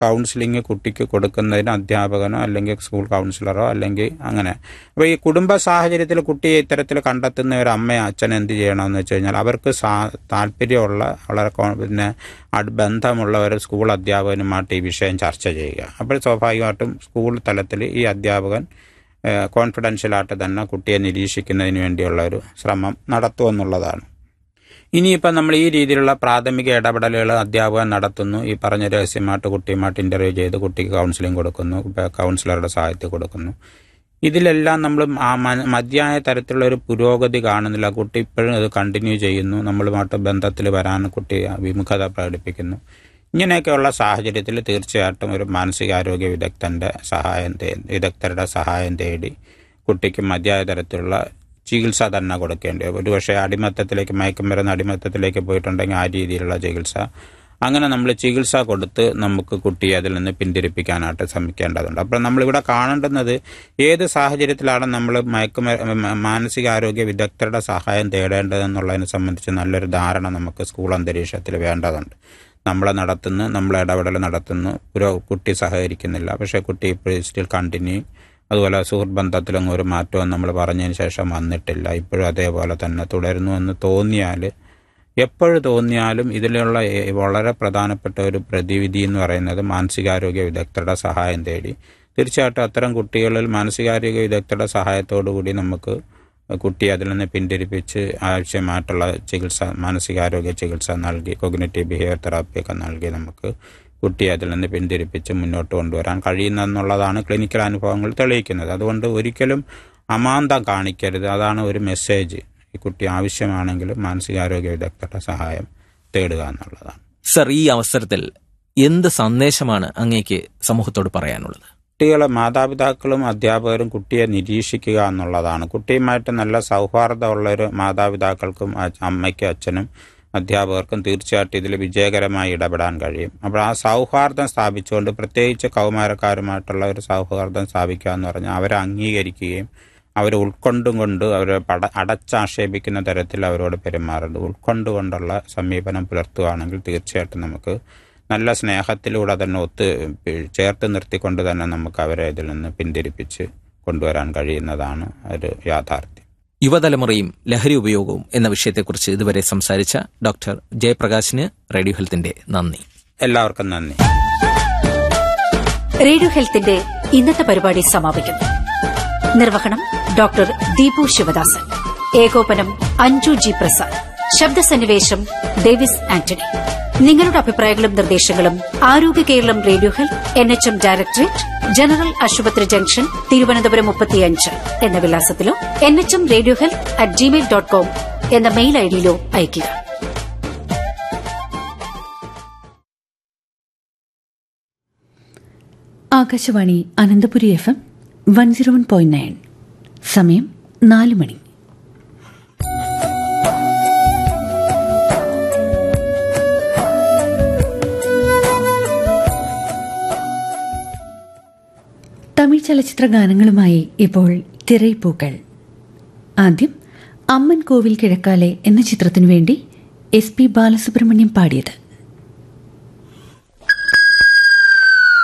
counselling കുട്ടിക്ക് കൊടുക്കുന്നതിന് അധ്യാപകനോ അല്ലെങ്കിൽ സ്കൂൾ കൗൺസിലറോ അല്ലെങ്കിൽ അങ്ങനെ അപ്പോൾ ഈ കുടുംബ സാഹചര്യത്തിൽ കുട്ടിയെ ഇത്തരത്തിൽ കണ്ടെത്തുന്ന ഒരു അമ്മയോ അച്ഛൻ എന്ത് ചെയ്യണമെന്ന് വെച്ച് കഴിഞ്ഞാൽ അവർക്ക് സാ താല്പര്യമുള്ള വളരെ കോ- പിന്നെ അട് ബന്ധമുള്ള ഒരു സ്കൂൾ അധ്യാപകനുമായിട്ട് ഈ വിഷയം ചർച്ച ചെയ്യുക അപ്പോൾ സ്വാഭാവികമായിട്ടും സ്കൂൾ തലത്തിൽ ഈ അധ്യാപകൻ കോൺഫിഡൻഷ്യലായിട്ട് തന്നെ കുട്ടിയെ നിരീക്ഷിക്കുന്നതിന് വേണ്ടിയുള്ള ഒരു ശ്രമം നടത്തുമെന്നുള്ളതാണ് ഇനിയിപ്പം നമ്മൾ ഈ രീതിയിലുള്ള പ്രാഥമിക ഇടപെടലുകൾ അധ്യാപകൻ നടത്തുന്നു ഈ പറഞ്ഞ രഹസ്യമായിട്ട് കുട്ടിയുമായിട്ട് ഇൻ്റർവ്യൂ ചെയ്ത് കുട്ടിക്ക് കൗൺസിലിംഗ് കൊടുക്കുന്നു ഇപ്പം കൗൺസിലറുടെ സഹായത്തിൽ കൊടുക്കുന്നു ഇതിലെല്ലാം നമ്മൾ ആ മ- മതിയായ തരത്തിലുള്ള ഒരു പുരോഗതി കാണുന്നില്ല കുട്ടി ഇപ്പോഴും അത് കണ്ടിന്യൂ ചെയ്യുന്നു നമ്മളുമായിട്ട് ബന്ധത്തിൽ വരാൻ കുട്ടി വിമുഖത പ്രകടിപ്പിക്കുന്നു ഇങ്ങനെയൊക്കെയുള്ള സാഹചര്യത്തിൽ തീർച്ചയായിട്ടും ഒരു മാനസികാരോഗ്യ വിദഗ്ധൻ്റെ സഹായം തേ വിദഗ്ധരുടെ സഹായം തേടി കുട്ടിക്ക് മതിയായ തരത്തിലുള്ള ചികിത്സ തന്നെ കൊടുക്കേണ്ടി വരും ഒരുപക്ഷെ അടിമത്തത്തിലേക്ക് മയക്കുമരുന്ന് അടിമത്തത്തിലേക്ക് പോയിട്ടുണ്ടെങ്കിൽ ആ രീതിയിലുള്ള ചികിത്സ അങ്ങനെ നമ്മൾ ചികിത്സ കൊടുത്ത് നമുക്ക് കുട്ടിയെ അതിൽ നിന്ന് പിന്തിരിപ്പിക്കാനായിട്ട് ശ്രമിക്കേണ്ടതുണ്ട് അപ്പോൾ നമ്മളിവിടെ കാണേണ്ടുന്നത് ഏത് സാഹചര്യത്തിലാണ് നമ്മൾ മയക്കുമ മാനസികാരോഗ്യ വിദഗ്ധരുടെ സഹായം തേടേണ്ടതെന്നുള്ളതിനെ സംബന്ധിച്ച് നല്ലൊരു ധാരണ നമുക്ക് സ്കൂൾ അന്തരീക്ഷത്തിൽ വേണ്ടതുണ്ട് നമ്മളെ നടത്തുന്നു നമ്മളെ ഇടപെടൽ നടത്തുന്നു ഒരു കുട്ടി സഹകരിക്കുന്നില്ല പക്ഷേ കുട്ടി ഇപ്പോഴും സ്റ്റിൽ കണ്ടിന്യൂ അതുപോലെ സുഹൃത്ത് ബന്ധത്തിലൊന്നും ഒരു മാറ്റവും നമ്മൾ പറഞ്ഞതിന് ശേഷം വന്നിട്ടില്ല ഇപ്പോഴും അതേപോലെ തന്നെ തുടരുന്നു എന്ന് തോന്നിയാൽ എപ്പോഴും തോന്നിയാലും ഇതിലുള്ള ഏ- വളരെ പ്രധാനപ്പെട്ട ഒരു പ്രതിവിധി എന്ന് പറയുന്നത് മാനസികാരോഗ്യ വിദഗ്ധരുടെ സഹായം തേടി തീർച്ചയായിട്ടും അത്തരം കുട്ടികളിൽ മാനസികാരോഗ്യ വിദഗ്ധരുടെ സഹായത്തോടു കൂടി നമുക്ക് കുട്ടിയെ അതിൽ നിന്ന് പിന്തിരിപ്പിച്ച് ആവശ്യമായിട്ടുള്ള ചികിത്സ മാനസികാരോഗ്യ ചികിത്സ നൽകി കൊഗ്നറ്റീവ് ബിഹേവിയർ തെറാപ്പിയൊക്കെ നൽകി നമുക്ക് കുട്ടിയെ അതിൽ നിന്ന് പിന്തിരിപ്പിച്ച് മുന്നോട്ട് കൊണ്ടുവരാൻ കഴിയുന്നെന്നുള്ളതാണ് ക്ലിനിക്കൽ അനുഭവങ്ങൾ തെളിയിക്കുന്നത് അതുകൊണ്ട് ഒരിക്കലും അമാന്തം കാണിക്കരുത് അതാണ് ഒരു മെസ്സേജ് ഈ കുട്ടി ആവശ്യമാണെങ്കിൽ മാനസികാരോഗ്യ വിദഗ്ധരുടെ സഹായം തേടുക എന്നുള്ളതാണ് സർ ഈ അവസരത്തിൽ എന്ത് സന്ദേശമാണ് അങ്ങേക്ക് സമൂഹത്തോട് പറയാനുള്ളത് കുട്ടികളെ മാതാപിതാക്കളും അധ്യാപകരും കുട്ടിയെ നിരീക്ഷിക്കുക എന്നുള്ളതാണ് കുട്ടിയുമായിട്ട് നല്ല സൗഹാർദ്ദമുള്ളൊരു മാതാപിതാക്കൾക്കും അ- അമ്മയ്ക്കും അച്ഛനും അധ്യാപകർക്കും തീർച്ചയായിട്ടും ഇതിൽ വിജയകരമായി ഇടപെടാൻ കഴിയും അപ്പോൾ ആ സൗഹാർദ്ദം സ്ഥാപിച്ചുകൊണ്ട് പ്രത്യേകിച്ച് കൗമാരക്കാരുമായിട്ടുള്ള ഒരു സൗഹാർദ്ദം സ്ഥാപിക്കുക എന്ന് പറഞ്ഞാൽ അവരെ അംഗീകരിക്കുകയും അവരെ ഉൾക്കൊണ്ടും കൊണ്ട് അവരെ പട അടച്ചാക്ഷേപിക്കുന്ന തരത്തിൽ അവരോട് പെരുമാറുന്നത് ഉൾക്കൊണ്ടുകൊണ്ടുള്ള സമീപനം പുലർത്തുകയാണെങ്കിൽ തീർച്ചയായിട്ടും നമുക്ക് നല്ല സ്നേഹത്തിലൂടെ തന്നെ ഒത്ത് പി- ചേർത്ത് നിർത്തിക്കൊണ്ട് തന്നെ നമുക്ക് അവരെ ഇതിൽ നിന്ന് പിന്തിരിപ്പിച്ച് കൊണ്ടുവരാൻ കഴിയുന്നതാണ് ഒരു യാഥാർത്ഥ്യം യുവതലമുറയും ലഹരി ഉപയോഗവും എന്ന വിഷയത്തെക്കുറിച്ച് ഇതുവരെ സംസാരിച്ച ഡോക്ടർ ജയപ്രകാശിന് റേഡിയോ ഹെൽത്തിന്റെ നന്ദി എല്ലാവർക്കും നന്ദി റേഡിയോ ഹെൽത്തിന്റെ ഇന്നത്തെ പരിപാടി സമാപിക്കുന്നു നിർവഹണം ഡോക്ടർ ദീപു ശിവദാസൻ ഏകോപനം അഞ്ജു ജി പ്രസാദ് ശബ്ദസന്നിവേശം ഡേവിസ് ആന്റണി നിങ്ങളുടെ അഭിപ്രായങ്ങളും നിർദ്ദേശങ്ങളും ആരോഗ്യ Keralam radio health N H M directorate general ആശുപത്രി ജംഗ്ഷൻ തിരുവനന്തപുരം മുപ്പത്തിയഞ്ച് എന്ന വിലാസത്തിലോ N H M radio health at Gmail dot com എന്ന മെയിൽ ഐഡിയിലോ അയയ്ക്കുക Akashvani Ananthapuri F M one zero one point nine സമയം നാല് മണി തമിഴ് ചലച്ചിത്ര ഗാനങ്ങളുമായി ഇപ്പോൾ തിരയിപ്പൂക്കൾ ആദ്യം അമ്മൻ കോവിൽ കിഴക്കാലെ എന്ന ചിത്രത്തിനു വേണ്ടി എസ് പി ബാലസുബ്രഹ്മണ്യം പാടിയത്